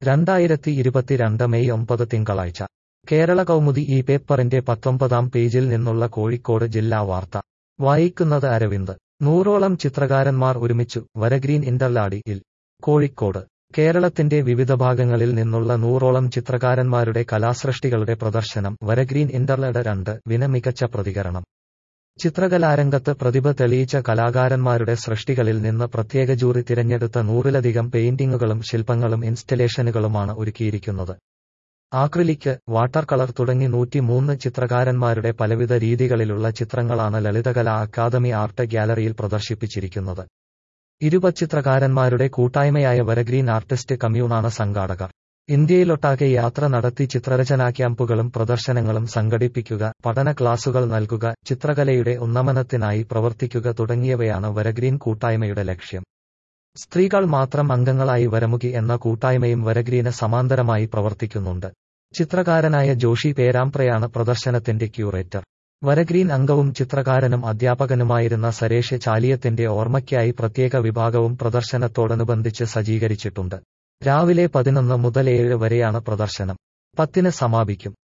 രണ്ടായിരത്തി ഇരുപത്തിരണ്ട് മെയ് ഒമ്പത് തിങ്കളാഴ്ച കേരള കൗമുദി ഈ പേപ്പറിന്റെ പത്തൊമ്പതാം പേജിൽ നിന്നുള്ള കോഴിക്കോട് ജില്ലാ വാർത്ത വായിക്കുന്നത് അരവിന്ദ് നൂറോളം ചിത്രകാരന്മാർ ഒരുമിച്ചു വരഗ്രീൻ ഇന്റർലാടി ഇൽ കോഴിക്കോട് കേരളത്തിന്റെ വിവിധ ഭാഗങ്ങളിൽ നിന്നുള്ള നൂറോളം ചിത്രകാരന്മാരുടെ കലാസൃഷ്ടികളുടെ പ്രദർശനം വരഗ്രീൻ ഇന്റർലഡ് രണ്ട് വിന മികച്ച പ്രതികരണം ചിത്രകലാരംഗത്ത് പ്രതിഭ തെളിയിച്ച കലാകാരന്മാരുടെ സൃഷ്ടികളിൽ നിന്ന് പ്രത്യേക ജൂറി തിരഞ്ഞെടുത്ത നൂറിലധികം പെയിന്റിങ്ങുകളും ശില്പങ്ങളും ഇൻസ്റ്റലേഷനുകളുമാണ് ഒരുക്കിയിരിക്കുന്നത് ആക്രിലിക്ക് വാട്ടർ കളർ തുടങ്ങി നൂറ്റിമൂന്ന് ചിത്രകാരന്മാരുടെ പലവിധ രീതികളിലുള്ള ചിത്രങ്ങളാണ് ലളിതകലാ അക്കാദമി ആർട്ട് ഗ്യാലറിയിൽ പ്രദർശിപ്പിച്ചിരിക്കുന്നത് ഇരുപച്ചിത്രകാരന്മാരുടെ കൂട്ടായ്മയായ വരഗ്രീൻ ആർട്ടിസ്റ്റ് കമ്മ്യൂണാണ് സംഘാടകർ ഇന്ത്യയിലൊട്ടാകെ യാത്ര നടത്തി ചിത്രരചനാ ക്യാമ്പുകളും പ്രദർശനങ്ങളും സംഘടിപ്പിക്കുക പഠന ക്ലാസുകൾ നൽകുക ചിത്രകലയുടെ ഉന്നമനത്തിനായി പ്രവർത്തിക്കുക തുടങ്ങിയവയാണ് വരഗ്രീൻ കൂട്ടായ്മയുടെ ലക്ഷ്യം സ്ത്രീകൾ മാത്രം അംഗങ്ങളായി വരമുകി എന്ന കൂട്ടായ്മയും വരഗ്രീന് സമാന്തരമായി പ്രവർത്തിക്കുന്നുണ്ട് ചിത്രകാരനായ ജോഷി പേരാമ്പ്രയാണ് പ്രദർശനത്തിന്റെ ക്യൂറേറ്റർ വരഗ്രീൻ അംഗവും ചിത്രകാരനും അധ്യാപകനുമായിരുന്ന സരേഷ് ചാലിയത്തിന്റെ ഓർമ്മയ്ക്കായി പ്രത്യേക വിഭാഗവും പ്രദർശനത്തോടനുബന്ധിച്ച് സജ്ജീകരിച്ചിട്ടുണ്ട് രാവിലെ പതിനൊന്ന് മുതൽ ഏഴ് വരെയാണ് പ്രദർശനം പത്തിന് സമാപിക്കും